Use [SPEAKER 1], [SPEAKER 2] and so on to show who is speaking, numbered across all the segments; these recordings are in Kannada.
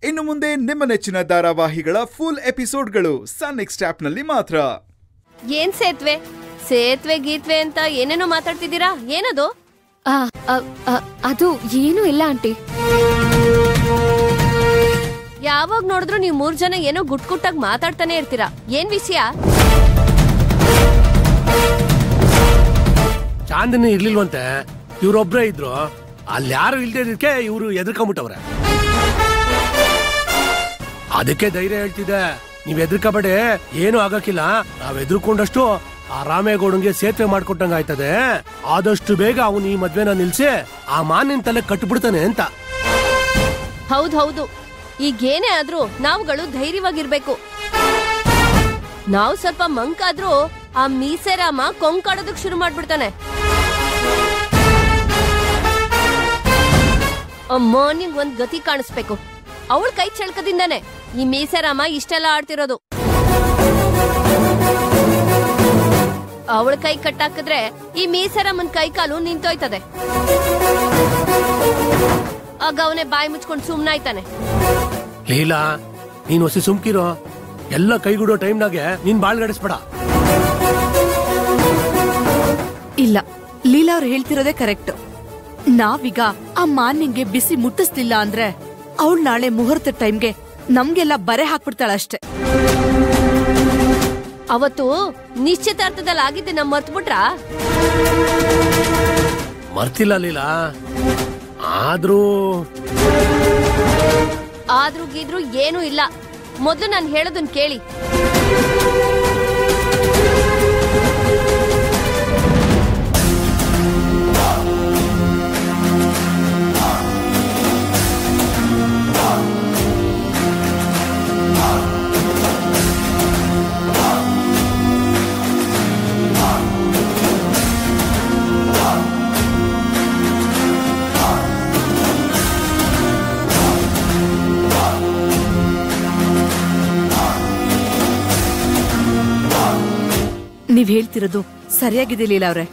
[SPEAKER 1] ಇನ್ನು ಮುಂದೆ ನಿಮ್ಮ ನೆಚ್ಚಿನ ಧಾರಾವಾಹಿಗಳ ಫುಲ್ ಎಪಿಸೋಡ್ಗಳು ಸನ್ ನೆಕ್ಸ್ಟ್ ಆಪ್ನಲ್ಲಿ ಮಾತ್ರ
[SPEAKER 2] ಏನ್ ಸೇತ್ವೆ ಸೇತ್ವೆ ಗೀತ್ವೆ ಅಂತ ಏನೇನೋ ಮಾತಾಡ್ತಿದ್ದೀರಾ ಏನದು
[SPEAKER 3] ಆ, ಆ, ಆ, ಅದು ಏನೂ ಇಲ್ಲ ಆಂಟಿ
[SPEAKER 2] ಯಾವಾಗ ನೋಡಿದ್ರು ನೀವ್ ಮೂರ್ ಜನ ಏನೋ ಗುಟ್ ಗುಟ್ಟಾಗಿ ಮಾತಾಡ್ತಾನೆ ಇರ್ತೀರಾ ಏನ್ ವಿಷಯ
[SPEAKER 4] ಚಾಂದಿನಿ ಇರ್ಲಿಲ್ವಂತೆ ಇವ್ರೊಬ್ರೇ ಇದ್ರು ಅಲ್ಲಿ ಯಾರು ಇಲ್ದೇ ಇದಕ್ಕೆ ಇವ್ರು ಎದ್ರಕೊಂಬಿಟ್ಟವ್ರೆ ಅದಕ್ಕೆ ಧೈರ್ಯ ಹೇಳ್ತಿದ್ದೆ ನೀವ್ ಎದ್ರಕಬೇಡಿ ಏನು ಆಗಕ್ಕಿಲ್ಲ ನಾವ್ ಎದ್ರಕೊಂಡಷ್ಟು ಆ ರಾಮೇಗೌಡಂಗೆ ಸೇತುವೆ ಮಾಡ್ಕೊಟ್ಟಂಗ ಆಯ್ತದೆ ಆದಷ್ಟು ಬೇಗ ಅವನು ಈ ಮದ್ವೆನ ನಿಲ್ಸಿ ಆ ಮಾನಿನ ತಲೆ ಕಟ್ಬಿಡ್ತಾನೆ ಅಂತ
[SPEAKER 2] ಹೌದ್ ಹೌದು ಈಗೇನೇ ಆದ್ರೂ ನಾವುಗಳು ಧೈರ್ಯವಾಗಿರ್ಬೇಕು ನಾವು ಸ್ವಲ್ಪ ಮಂಕಾದ್ರೂ ಆ ಮೀಸೆರಾಮ ಕೊಂಕಾಡೋದಕ್ ಶುರು ಮಾಡ್ಬಿಡ್ತಾನೆ ಮಾರ್ನಿಂಗ್ ಒಂದ್ ಗತಿ ಕಾಣಿಸ್ಬೇಕು ಅವಳ ಕೈ ಚಳಕದಿಂದಾನೆ ಈ ಮೀಸೆರಾಮ ಇಷ್ಟೆಲ್ಲ ಆಡ್ತಿರೋದು ಅವಳ ಕೈ ಕಟ್ಟಾಕಿದ್ರೆ ಈ ಮೀಸೆರಾಮನ್ ಕೈ ಕಾಲು ನಿಂತೋಯ್ತದೆ ಆಗ ಅವನೇ ಬಾಯಿ ಮುಚ್ಕೊಂಡು ಸುಮ್ನಾಯ್ತಾನೆ
[SPEAKER 4] ಲೀಲಾ ನೀನ್ ಹೊಸಿ ಸುಮ್ಕಿರೋ ಎಲ್ಲ ಕೈಗೂಡೋ ಟೈಮ್ನಾಗೆ ನೀನ್ ಬಾಳ್ಗಡಿಸ್ಬೇಡ
[SPEAKER 5] ಇಲ್ಲ ಲೀಲಾ ಅವ್ರು ಹೇಳ್ತಿರೋದೇ ಕರೆಕ್ಟ್ ನಾವೀಗ ಆ ಮಾನ್ಯಂಗೆ ಬಿಸಿ ಮುಟ್ಟಿಸ್ಲಿಲ್ಲ ಅಂದ್ರೆ ಅವಳು ನಾಳೆ ಮುಹೂರ್ತ ಟೈಮ್ಗೆ ನಮ್ಗೆಲ್ಲ ಬರೆ ಹಾಕ್ಬಿಡ್ತಾಳಷ್ಟೇ
[SPEAKER 2] ಅವತ್ತು ನಿಶ್ಚಿತಾರ್ಥದಲ್ಲಿ ಆಗಿದ್ದೆ ನಮ್ ಮರ್ತ್ಬಿಟ್ರಾ
[SPEAKER 4] ಮರ್ತಿಲ್ಲ ಲೀಲಾ ಆದ್ರೂ
[SPEAKER 2] ಆದ್ರೂ ಗೀದ್ರು ಏನೂ ಇಲ್ಲ ಮೊದ್ಲು ನಾನು ಹೇಳೋದನ್ ಕೇಳಿ
[SPEAKER 5] ನೀವ್ ಹೇಳ್ತಿರೋದು ಸರಿಯಾಗಿದೆ ಲೀಲಾ ಅವ್ರೆ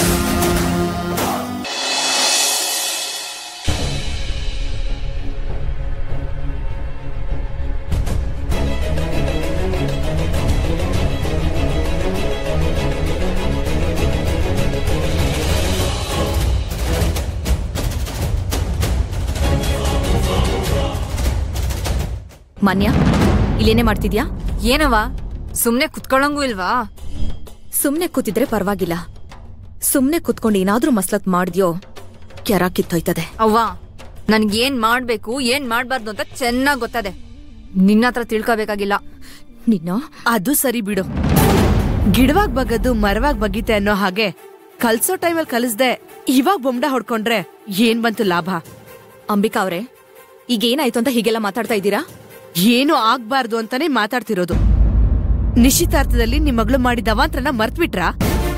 [SPEAKER 3] ಮಾನ್ಯ ಇಲ್ಲೇನೇ ಮಾಡ್ತಿದ್ಯಾ
[SPEAKER 6] ಏನವ ಸುಮ್ನೆ ಕುತ್ಕೊಳ್ಳಂಗೂ ಇಲ್ವಾ
[SPEAKER 3] ಸುಮ್ನೆ ಕೂತಿದ್ರೆ ಪರವಾಗಿಲ್ಲ ಸುಮ್ನೆ ಕುತ್ಕೊಂಡು ಏನಾದ್ರೂ ಮಸ್ಲತ್ ಮಾಡ್ದ್ಯೋ ಕೆರ ಕಿತ್ತೋಯ್ತದೆ
[SPEAKER 6] ಅವ್ವ ನನ್ಗೇನ್ ಮಾಡ್ಬೇಕು ಏನ್ ಮಾಡ್ಬಾರ್ದು ಅಂತ ಚೆನ್ನಾಗ್ ಗೊತ್ತದೆ ನಿನ್ನ ಹತ್ರ ತಿಳ್ಕೊಬೇಕಾಗಿಲ್ಲ
[SPEAKER 3] ನಿನ್ನ
[SPEAKER 5] ಅದು ಸರಿ ಬಿಡು ಗಿಡವಾಗ್ ಬಗ್ಗದು ಮರವಾಗ್ ಬಗೀತೆ ಅನ್ನೋ ಹಾಗೆ ಕಲ್ಸೋ ಟೈಮಲ್ಲಿ ಕಲಿಸ್ದೆ ಇವಾಗ ಬೊಂಡ ಹೊಡ್ಕೊಂಡ್ರೆ ಏನ್ ಬಂತು ಲಾಭ
[SPEAKER 3] ಅಂಬಿಕಾ ಅವ್ರೆ ಈಗ ಏನಾಯ್ತು ಅಂತ ಹೀಗೆಲ್ಲ ಮಾತಾಡ್ತಾ ಇದ್ದೀರಾ
[SPEAKER 5] ಏನು ಆಗ್ಬಾರ್ದು ಅಂತಾನೆ ಮಾತಾಡ್ತಿರೋದು ನಿಶ್ಚಿತಾರ್ಥದಲ್ಲಿ ನಿಮ್ ಮಗಳು ಮಾಡಿದ ಅವಾಂತ್ರನ ಮರ್ತ್ಬಿಟ್ರಾ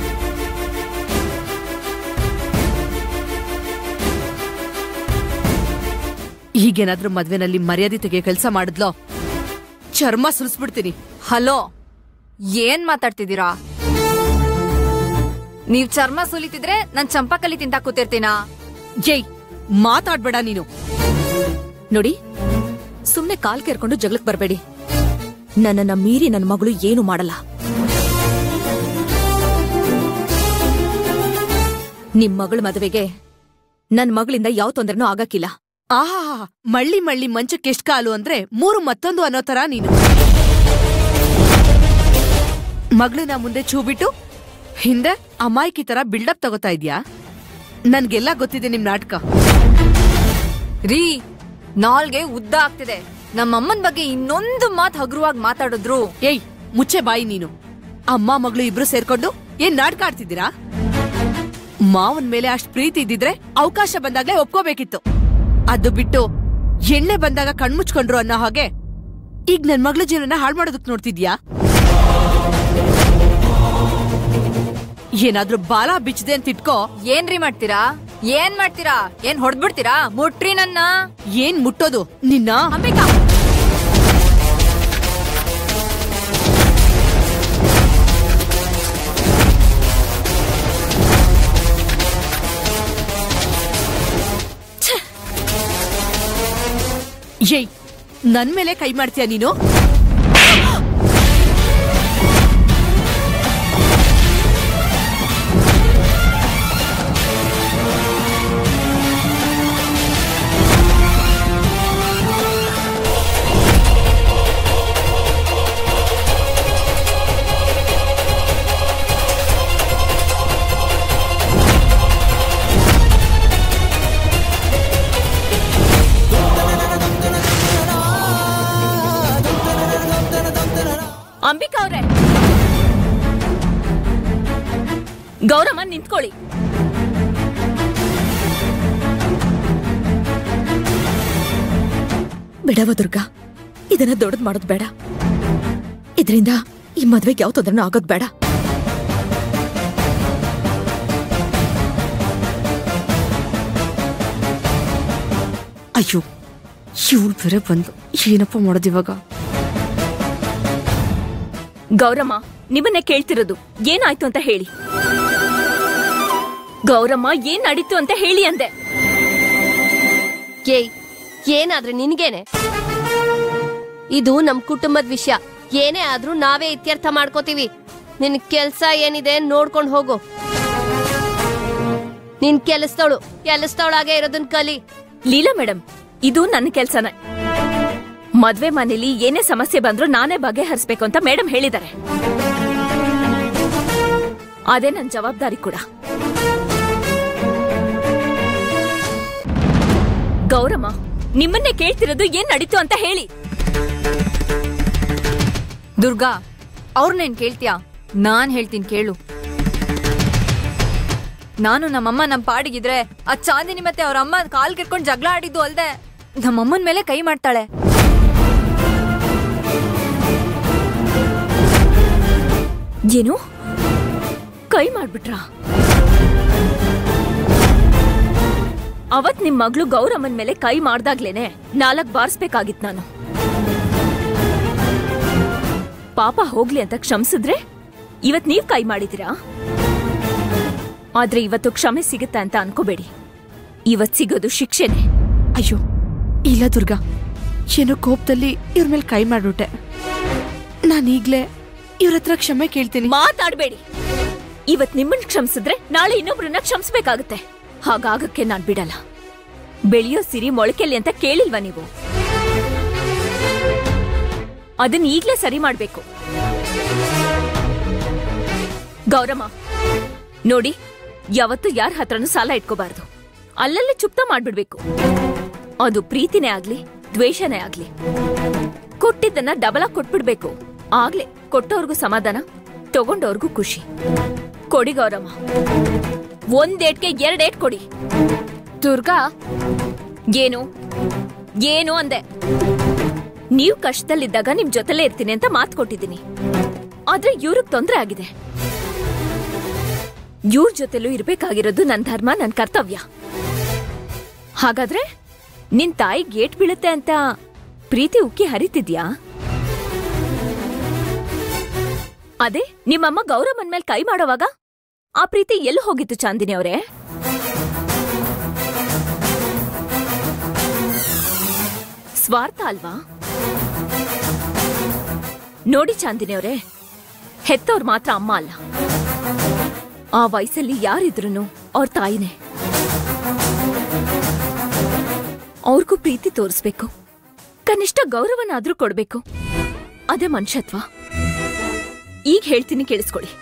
[SPEAKER 5] ಈಗೇನಾದ್ರೂ ಮದ್ವೆನಲ್ಲಿ ಮರ್ಯಾದೆ ತೆಗೆಯೋ ಕೆಲಸ ಮಾಡಿದ್ಲೋ ಚರ್ಮ ಸುರಿಸ್ಬಿಡ್ತೀನಿ
[SPEAKER 6] ಹಲೋ ಏನ್ ಮಾತಾಡ್ತಿದ್ದೀರಾ ನೀವ್ ಚರ್ಮ ಸುಲಿತಿದ್ರೆ ನಾನ್ ಚಂಪಕಲಿ ತಿಂತ ಕೂತಿರ್ತೀನಾ
[SPEAKER 5] ಏಯ್ ಮಾತಾಡ್ಬೇಡ ನೀನು
[SPEAKER 3] ನೋಡಿ ಸುಮ್ನೆ ಕಾಲ್ ಕೇರ್ಕೊಂಡು ಜಗಳಕ್ ಬರ್ಬೇಡಿ ನನ್ನನ್ನ ಮೀರಿ ನನ್ನ ಮಗಳು ಏನು ಮಾಡಲ್ಲ ನಿಮ್ ಮಗಳ ಮದುವೆಗೆ ನನ್ ಮಗಳಿಂದ ಯಾವ ತೊಂದರೆನೂ ಆಗಕ್ಕಿಲ್ಲ
[SPEAKER 5] ಆಹಾ ಮಳ್ಳಿ ಮಳ್ಳಿ ಮಂಚಕ್ಕೆ ಎಷ್ಟ್ ಕಾಲು ಅಂದ್ರೆ ಮೂರು ಮತ್ತೊಂದು ಅನ್ನೋ ತರ ನೀನು ಮಗಳನ್ನ ಮುಂದೆ ಚೂ ಬಿಟ್ಟು ಹಿಂದೆ ಅಮಾಯಕಿ ತರ ಬಿಲ್ಡಪ್ ತಗೋತಾ ಇದ್ಯಾ ನನ್ಗೆಲ್ಲ ಗೊತ್ತಿದೆ ನಿಮ್ ನಾಟಕ
[SPEAKER 6] ರೀ ನಾಲ್ಗೆ ಉದ್ದ ಆಗ್ತಿದೆ ನಮ್ಮಮ್ಮನ್ ಬಗ್ಗೆ ಇನ್ನೊಂದು ಮಾತ್ ಹಗುರವಾಗಿ ಮಾತಾಡಿದ್ರು
[SPEAKER 5] ಏಯ್ ಮುಚ್ಚೆ ಬಾಯಿ ನೀನು ಅಮ್ಮ ಮಗಳು ಇಬ್ರು ಸೇರ್ಕೊಂಡು ಏನ್ ನಾಟಕ ಆಡ್ತಿದ್ದೀರಾ ಮಾವನ್ ಮೇಲೆ ಅಷ್ಟ್ ಪ್ರೀತಿ ಇದ್ದಿದ್ರೆ ಅವಕಾಶ ಬಂದಾಗ್ಲೇ ಒಪ್ಕೋಬೇಕಿತ್ತು ಅದು ಬಿಟ್ಟು ಎಣ್ಣೆ ಬಂದಾಗ ಕಣ್ಮುಚ್ಕೊಂಡ್ರು ಅನ್ನೋ ಹಾಗೆ ಈಗ ನನ್ ಮಗಳ ಜೀವನ ಹಾಳು ಮಾಡೋದಕ್ ನೋಡ್ತಿದ್ಯಾ ಏನಾದ್ರೂ ಬಾಲ ಬಿಚ್ಚದೆ ಅಂತ ಇಟ್ಕೋ
[SPEAKER 6] ಏನ್ರಿ ಮಾಡ್ತೀರಾ ಏನ್ ಮಾಡ್ತೀರಾ ಏನ್ ಹೊಡ್ದ್ಬಿಡ್ತೀರಾ ಮುಟ್ರಿ ನನ್ನ
[SPEAKER 5] ಏನ್ ಮುಟ್ಟೋದು ನಿನ್ನ
[SPEAKER 6] ಅಂಬಿಕಾ
[SPEAKER 5] ಏಯ್ ನನ್ ಮೇಲೆ ಕೈ ಮಾಡ್ತೀಯ ನೀನು
[SPEAKER 3] ಅಂಬಿಕಾ ಅವ್ರೆ ಗೌರಮ್ಮ ನಿಂತ್ಕೊಳ್ಳಿ
[SPEAKER 7] ಬಿಡವ ದುರ್ಗಾ ಇದನ್ನ ದೊಡ್ಡದ್ ಮಾಡೋದ್ ಬೇಡ ಇದರಿಂದ ಈ ಮದ್ವೆಗೆ ಯಾವ ತೊಂದ್ರೆನೂ ಆಗೋದ್ ಬೇಡ
[SPEAKER 5] ಅಯ್ಯೋ ಇವಳು ಬೇರೆ ಬಂದು ಏನಪ್ಪ ಮಾಡೋದು ಇವಾಗ
[SPEAKER 3] ಗೌರಮ್ಮ ನಿಮ್ಮನ್ನೇ ಕೇಳ್ತಿರೋದು ಏನಾಯ್ತು ಅಂತ ಹೇಳಿ ಗೌರಮ್ಮ ಏನ್ ನಡೀತು ಅಂತ ಹೇಳಿ ಅಂದೆ
[SPEAKER 2] ಏಯ್ ಏನಾದ್ರೆ ನಿನ್ಗೇನೆ ಇದು ನಮ್ ಕುಟುಂಬದ ವಿಷಯ ಏನೇ ಆದ್ರೂ ನಾವೇ ಇತ್ಯರ್ಥ ಮಾಡ್ಕೋತೀವಿ ನಿನ್ ಕೆಲ್ಸ ಏನಿದೆ ನೋಡ್ಕೊಂಡ್ ಹೋಗು ನಿನ್ ಕೆಲಸದವಳು ಕೆಲಸದವಳಾಗೆ ಇರೋದನ್ ಕಲಿ
[SPEAKER 3] ಲೀಲಾ ಮೇಡಮ್ ಇದು ನನ್ನ ಕೆಲ್ಸನೇ ಮದ್ವೆ ಮನೇಲಿ ಏನೇ ಸಮಸ್ಯೆ ಬಂದ್ರೂ ನಾನೇ ಬಗೆಹರಿಸ್ಬೇಕು ಅಂತ ಮೇಡಮ್ ಹೇಳಿದ್ದಾರೆ ಅದೇ ನನ್ ಜವಾಬ್ದಾರಿ ಕೂಡ ಗೌರಮ್ಮ ನಿಮ್ಮನ್ನೇ ಕೇಳ್ತಿರೋದು ಏನ್ ನಡೀತು ಅಂತ ಹೇಳಿ
[SPEAKER 6] ದುರ್ಗಾ ಅವ್ರನ್ನೇನ್ ಕೇಳ್ತೀಯಾ ನಾನ್ ಹೇಳ್ತೀನಿ ಕೇಳು ನಾನು ನಮ್ಮಮ್ಮ ನಮ್ ಪಾಡಿಗಿದ್ರೆ ಆ ಚಾಂದಿನಿ ಮತ್ತೆ ಅವ್ರ ಅಮ್ಮ ಕಾಲ್ ಕೆರ್ಕೊಂಡ್ ಜಗಳ ಆಡಿದ್ದು ಅಲ್ದೆ ನಮ್ಮಮ್ಮನ್ ಮೇಲೆ ಕೈ ಮಾಡ್ತಾಳೆ
[SPEAKER 3] ಏನು ಕೈ ಮಾಡ್ಬಿಟ್ರಾ ಅವತ್ ನಿಮ್ ಮಗಳು ಗೌರಮ್ಮನ್ ಮೇಲೆ ಕೈ ಮಾಡ್ದಾಗ್ಲೇನೆ ನಾಲ್ಕ್ ಬಾರ್ಸ್ಬೇಕಾಗಿತ್ ನಾನು ಪಾಪ ಹೋಗ್ಲಿ ಅಂತ ಕ್ಷಮಿಸಿದ್ರೆ ಇವತ್ ನೀವ್ ಕೈ ಮಾಡಿದಿರಾ ಆದ್ರೆ ಇವತ್ತು ಕ್ಷಮೆ ಸಿಗುತ್ತೆ ಅಂತ ಅನ್ಕೋಬೇಡಿ ಇವತ್ ಸಿಗೋದು ಶಿಕ್ಷೆನೆ
[SPEAKER 5] ಅಯ್ಯೋ ಇಲ್ಲ ದುರ್ಗಾ ಏನೋ ಕೋಪದಲ್ಲಿ ಇವ್ರ ಮೇಲೆ ಕೈ ಮಾಡ್ಬಿಟ್ಟೆ ನಾನು ಈಗ್ಲೇ ಇವ್ರ ಹತ್ರ ಕ್ಷಮೆ ಕೇಳ್ತೀನಿ
[SPEAKER 3] ಮಾತಾಡ್ಬೇಡಿ ಇವತ್ ನಿಮ್ಮನ್ ಕ್ಷಮಿಸಿದ್ರೆ ನಾಳೆ ಇನ್ನೊಬ್ರನ್ನ ಕ್ಷಮಿಸ್ಬೇಕಾಗತ್ತೆ ಹಾಗಾಗಕ್ಕೆ ನಾನ್ ಬಿಡಲ್ಲ ಬೆಳೆಯೋ ಸಿರಿ ಮೊಳಕೆಲಿ ಅಂತ ಕೇಳಿಲ್ವಾ ನೀವು ಅದನ್ನ ಈಗ್ಲೇ ಸರಿ ಮಾಡ್ಬೇಕು ಗೌರಮ್ಮ ನೋಡಿ ಯಾವತ್ತು ಯಾರ ಹತ್ರನೂ ಸಾಲ ಇಟ್ಕೋಬಾರ್ದು ಅಲ್ಲಲ್ಲೇ ಚುಪ್ತ ಮಾಡ್ಬಿಡ್ಬೇಕು ಅದು ಪ್ರೀತಿನೇ ಆಗ್ಲಿ ದ್ವೇಷನೇ ಆಗ್ಲಿ ಕೊಟ್ಟಿದ್ದನ್ನ ಡಬಲ್ ಆಗಿ ಕೊಟ್ಬಿಡ್ಬೇಕು ಆಗ್ಲೇ ಕೊಟ್ಟವ್ರಿಗೂ ಸಮಾಧಾನ ತಗೊಂಡವ್ರಿಗೂ ಖುಷಿ ಕೊಡಿ ಗೌರಮ್ಮ ಒಂದ್ ಏಟ್ಗೆ ಎರಡ್ ಏಟ್ ಕೊಡಿ ದುರ್ಗಾ ಏನು ಏನು ಅಂದೆ ನೀವ್ ಕಷ್ಟದಲ್ಲಿದ್ದಾಗ ನಿಮ್ ಜೊತೆಲೇ ಇರ್ತೀನಿ ಅಂತ ಮಾತು ಕೊಟ್ಟಿದ್ದೀನಿ ಆದ್ರೆ ಇವ್ರಿಗೆ ತೊಂದ್ರೆ ಆಗಿದೆ ಇವ್ರ ಜೊತೆಲೂ ಇರ್ಬೇಕಾಗಿರೋದು ನನ್ ಧರ್ಮ ನನ್ ಕರ್ತವ್ಯ ಹಾಗಾದ್ರೆ ನಿನ್ ತಾಯಿ ಗೇಟ್ ಬೀಳುತ್ತೆ ಅಂತ ಪ್ರೀತಿ ಉಕ್ಕಿ ಹರಿತಿದ್ಯಾ ಅದೇ ನಿಮ್ಮಮ್ಮ ಗೌರಮ್ಮನ್ ಮೇಲೆ ಕೈ ಮಾಡೋವಾಗ ಆ ಪ್ರೀತಿ ಎಲ್ಲಿ ಹೋಗಿತ್ತು ಚಾಂದಿನಿ ಅವರೇ ಸ್ವಾರ್ಥ ಅಲ್ವಾ ನೋಡಿ ಚಾಂದಿನಿ ಅವರೇ ಹೆತ್ತವ್ರು ಮಾತ್ರ ಅಮ್ಮ ಅಲ್ಲ ಆ ವಯಸ್ಸಲ್ಲಿ ಯಾರಿದ್ರು ಅವ್ರ ತಾಯಿನೇ ಅವ್ರಿಗೂ ಪ್ರೀತಿ ತೋರಿಸ್ಬೇಕು ಕನಿಷ್ಠ ಗೌರವನಾದ್ರೂ ಕೊಡ್ಬೇಕು ಅದೇ ಮನುಷ್ಯತ್ವ ಈಗ ಹೇಳ್ತೀನಿ ಕೇಳಿಸ್ಕೊಳ್ಳಿ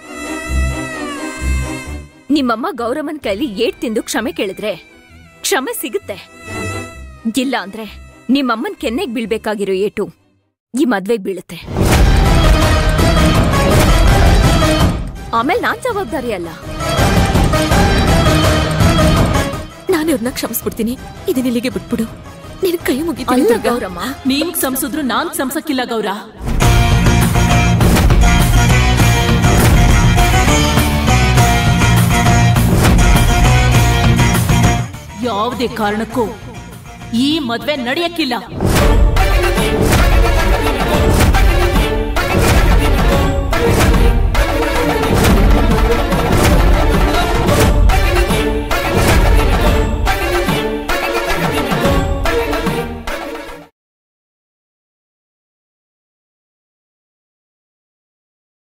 [SPEAKER 3] ನಿಮ್ಮಮ್ಮ ಗೌರವನ್ ಕೈಲಿ ಏಟ್ ತಿಂದು ಕ್ಷಮೆ ಕೇಳಿದ್ರೆ ಕ್ಷಮೆ ಸಿಗುತ್ತೆ ಇಲ್ಲ ಅಂದ್ರೆ ನಿಮ್ಮಮ್ಮನ್ ಕೆನ್ನೆಗ್ ಬೀಳ್ಬೇಕಾಗಿರೋ ಏಟು ಈ ಮದ್ವೆಗ್ ಬೀಳುತ್ತೆ ಆಮೇಲೆ ನಾನ್ ಜವಾಬ್ದಾರಿ ಅಲ್ಲ
[SPEAKER 7] ನಾನು ಇವ್ರನ್ನ ಕ್ಷಮಿಸ್ಬಿಡ್ತೀನಿ ಇದನ್ನ ಇಲ್ಲಿಗೆ ಬಿಟ್ಬಿಡು ನಿನ್ ಕೈ ಮುಗಿತೀನಿ
[SPEAKER 3] ಅಲ್ಲ
[SPEAKER 7] ದುರ್ಗಾ
[SPEAKER 3] ಗೌರಮ್ಮ
[SPEAKER 8] ನೀನ್ ಸಂಸಿದ್ರು ನಾನ್ ಸಂಸಕ್ಕಿಲ್ಲ ಗೌರ ಯಾವುದೇ ಕಾರಣಕ್ಕೂ ಈ ಮದ್ವೆ ನಡೆಯಕ್ಕಿಲ್ಲ